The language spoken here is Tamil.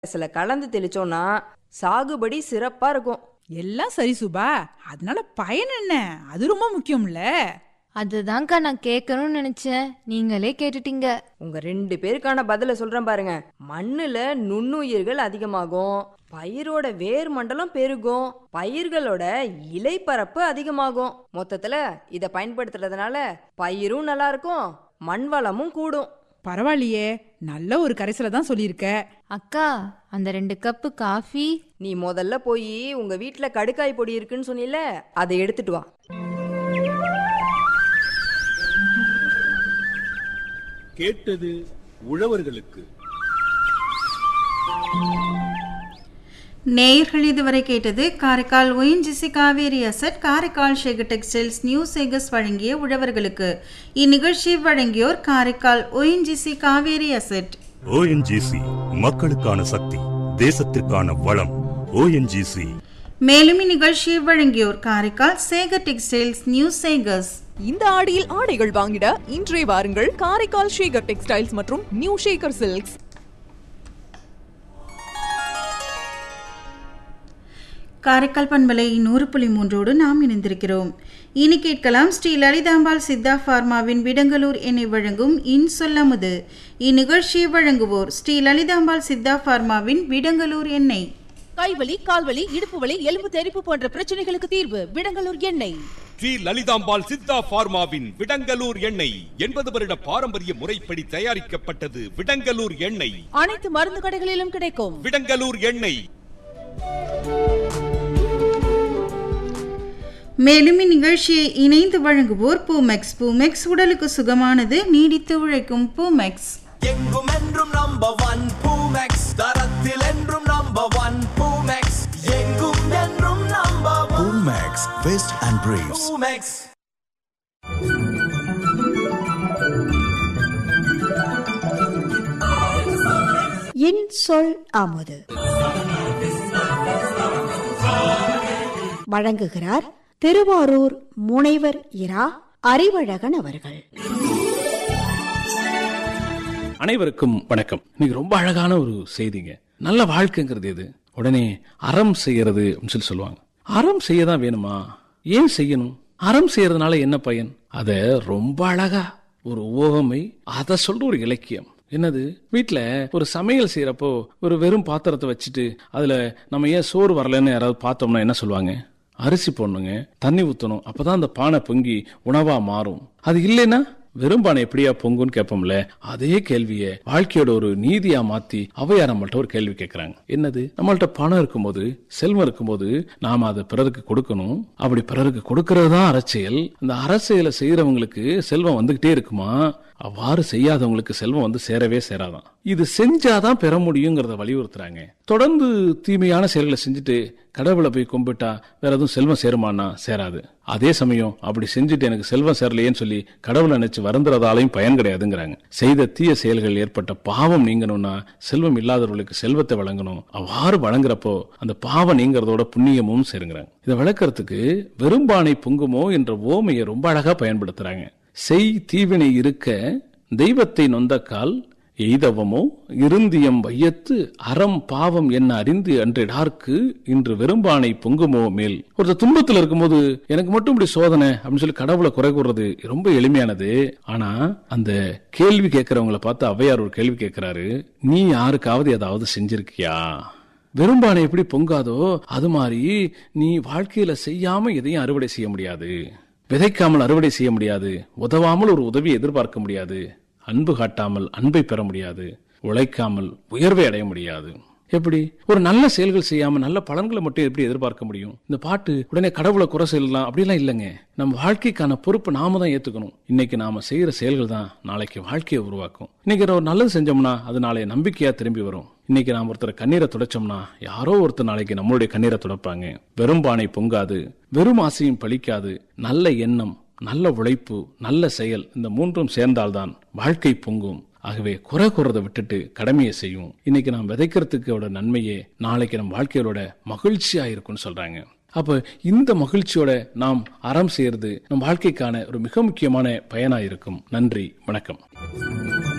சில கலந்து தெளிச்சோம்னா சாகுபடி சிறப்பா இருக்கும் எல்லாம் சரி சுபா அதனால பயன் என்ன அது ரொம்ப முக்கியம்ல அதுதான்க்கா நான் கேட்கணும்னு நினைச்சேன் நீங்களே கேட்டுட்டீங்க உங்க ரெண்டு பேருக்கான பதில சொல்றேன் பாருங்க மண்ணுல நுண்ணுயிர்கள் அதிகமாகும் பயிரோட வேர் மண்டலம் பெருகும் பயிர்களோட இலைப்பரப்பு அதிகமாகும் மொத்தத்துல இத பயன்படுத்துறதுனால பயிரும் நல்லா இருக்கும் மண் வளமும் கூடும் பரவாயில்லையே நல்ல ஒரு கரைசல தான் சொல்லியிருக்க அக்கா அந்த ரெண்டு கப்பு காஃபி நீ முதல்ல போய் உங்க வீட்ல கடுக்காய் பொடி இருக்குன்னு சொன்னில அதை எடுத்துட்டு வா கேட்டது உழவர்களுக்கு நேயர்கள் இதுவரை கேட்டது Karaikal ONGC Kaveri asset Karaikal Shekar textiles new Sekars வழங்கிய உழவர்களுக்கு இந்நிகழ்ச்சியை வழங்கியோர் Karaikal ONGC Kaveri asset ONGC மக்களுக்கான சக்தி தேசத்திற்கான வளம் ஓஎன்ஜிசி மேலும் இந்நிகழ்ச்சியை வழங்கியோர் காரைக்கால் சேகர் டெக்ஸ்டைல்ஸ் நியூ சேகர்ஸ் இந்த ஆடியில் ஆடைகள் வாங்கிட இன்றே வாருங்கள் காரைக்கால் ஷேகர் டெக்ஸ்டைல்ஸ் மற்றும் நியூ ஷேகர் சில்க்ஸ் காரைக்கால் பண்பலை நூறு புள்ளி மூன்றோடு நாம் இணைந்திருக்கிறோம் இனி கேட்கலாம் ஸ்ரீ லலிதாம்பாள் சித்தா பார்மாவின் விடங்கலூர் எண்ணெய் வழங்கும் இன் சொல்லமுது இந்நிகழ்ச்சியை வழங்குவோர் ஸ்ரீ லலிதாம்பாள் சித்தா பார்மாவின் விடங்கலூர் எண்ணெய் கைவலி கால்வலி இடுப்பு வலி எலும்பு தெறிப்பு போன்ற பிரச்சனைகளுக்கு தீர்வு விடங்கலூர் எண்ணெய் ஸ்ரீ லலிதாம்பாள் சித்தா பார்மாவின் விடங்கலூர் எண்ணெய் எண்பது வருட பாரம்பரிய முறைப்படி தயாரிக்கப்பட்டது விடங்கலூர் எண்ணெய் அனைத்து மருந்து கடைகளிலும் கிடைக்கும் விடங்கலூர் எண்ணெய் மேலும் இந்நிகழ்ச்சியை இணைந்து வழங்குவோர் பூமெக்ஸ் பூமெக்ஸ் உடலுக்கு சுகமானது நீடித்து உழைக்கும் பூமெக்ஸ் எங்கும் என்றும் நம்பர் ஒன் பூமெக்ஸ் தரத்தில் என்றும் நம்பர் ஒன் பூமெக்ஸ் எங்கும் என்றும் number one Max, Vest and Briefs. Poomex என் சொல் அமுது வழங்குகிறார் திருவாரூர் முனைவர் இரா அறிவழகன் அவர்கள் அனைவருக்கும் வணக்கம் இன்னைக்கு ரொம்ப அழகான ஒரு செய்திங்க நல்ல வாழ்க்கைங்கிறது எது உடனே அறம் செய்யறது அப்படின்னு சொல்லி சொல்லுவாங்க அறம் செய்ய தான் வேணுமா ஏன் செய்யணும் அறம் செய்யறதுனால என்ன பயன் அத ரொம்ப அழகா ஒரு ஓகமை அத சொல்ற ஒரு இலக்கியம் என்னது வீட்ல ஒரு சமையல் செய்யறப்போ ஒரு வெறும் பாத்திரத்தை வச்சுட்டு அதுல நம்ம ஏன் சோறு வரலன்னு யாராவது பார்த்தோம்னா என்ன சொல்லுவாங்க அரிசி போடணுங்க தண்ணி ஊத்தணும் அப்பதான் அந்த பானை பொங்கி உணவா மாறும் அது இல்லைன்னா வெறும் பானை எப்படியா பொங்குன்னு கேட்போம்ல அதே கேள்விய வாழ்க்கையோட ஒரு நீதியா மாத்தி அவையார் நம்மள்ட்ட ஒரு கேள்வி கேட்கறாங்க என்னது நம்மள்ட்ட பணம் இருக்கும்போது செல்வம் இருக்கும்போது நாம அதை பிறருக்கு கொடுக்கணும் அப்படி பிறருக்கு கொடுக்கறது தான் அரசியல் இந்த அரசியலை செய்யறவங்களுக்கு செல்வம் வந்துகிட்டே இருக்குமா அவ்வாறு செய்யாதவங்களுக்கு செல்வம் வந்து சேரவே சேராதான் இது செஞ்சாதான் பெற முடியுங்கிறத வலியுறுத்துறாங்க தொடர்ந்து தீமையான செயல்களை செஞ்சுட்டு கடவுளை போய் கும்பிட்டா வேற எதுவும் செல்வம் சேருமானா சேராது அதே சமயம் அப்படி செஞ்சுட்டு எனக்கு செல்வம் சேரலையேன்னு சொல்லி கடவுளை நினைச்சு வருந்துறதாலையும் பயன் கிடையாதுங்கிறாங்க செய்த தீய செயல்கள் ஏற்பட்ட பாவம் நீங்கணும்னா செல்வம் இல்லாதவர்களுக்கு செல்வத்தை வழங்கணும் அவ்வாறு வழங்குறப்போ அந்த பாவம் நீங்கிறதோட புண்ணியமும் சேருங்கிறாங்க இதை விளக்கறதுக்கு வெறும்பானை பொங்குமோ என்ற ஓமையை ரொம்ப அழகா பயன்படுத்துறாங்க செய் தீவினை இருக்க தெய்வத்தை நொந்தக்கால் எய்தவமோ இருந்தியம் வையத்து அறம் பாவம் என்ன அறிந்து அன்றிடார்க்கு இன்று வெறும்பானை பொங்குமோ மேல் ஒருத்தர் துன்பத்தில் இருக்கும்போது எனக்கு மட்டும் இப்படி சோதனை அப்படின்னு சொல்லி கடவுளை குறை கூறுறது ரொம்ப எளிமையானது ஆனா அந்த கேள்வி கேட்கறவங்கள பார்த்து ஔவையார் ஒரு கேள்வி கேட்கிறாரு நீ யாருக்காவது ஏதாவது செஞ்சிருக்கியா வெறும்பானை எப்படி பொங்காதோ அது மாதிரி நீ வாழ்க்கையில செய்யாம எதையும் அறுவடை செய்ய முடியாது விதைக்காமல் அறுவடை செய்ய முடியாது உதவாமல் ஒரு உதவி எதிர்பார்க்க முடியாது அன்பு காட்டாமல் அன்பை பெற முடியாது உழைக்காமல் உயர்வை அடைய முடியாது எப்படி ஒரு நல்ல செயல்கள் செய்யாம நல்ல பலன்களை மட்டும் எப்படி எதிர்பார்க்க முடியும் இந்த பாட்டு உடனே கடவுளை குறை சொல்லலாம் அப்படிலாம் இல்லைங்க நம்ம வாழ்க்கைக்கான பொறுப்பு நாம தான் ஏத்துக்கணும் இன்னைக்கு நாம செய்யற செயல்கள் தான் நாளைக்கு வாழ்க்கையை உருவாக்கும் இன்னைக்கு ஒரு நல்லது செஞ்சோம்னா அது நாளைய நம்பிக்கையா திரும்பி வரும் இன்னைக்கு நாம் ஒருத்தர் கண்ணீரை துடைச்சோம்னா யாரோ ஒருத்தர் நாளைக்கு நம்மளுடைய கண்ணீரை துடைப்பாங்க வெறும் பானை பொங்காது வெறும் ஆசையும் பழிக்காது நல்ல எண்ணம் நல்ல உழைப்பு நல்ல செயல் இந்த மூன்றும் சேர்ந்தால்தான் வாழ்க்கை பொங்கும் ஆகவே குறை கூறதை விட்டுட்டு கடமையை செய்யும் இன்னைக்கு நாம் விதைக்கிறதுக்கோட நன்மையே நாளைக்கு நம் வாழ்க்கையோட மகிழ்ச்சியா இருக்கும்னு சொல்றாங்க அப்ப இந்த மகிழ்ச்சியோட நாம் அறம் செய்யறது நம் வாழ்க்கைக்கான ஒரு மிக முக்கியமான பயனா இருக்கும் நன்றி வணக்கம்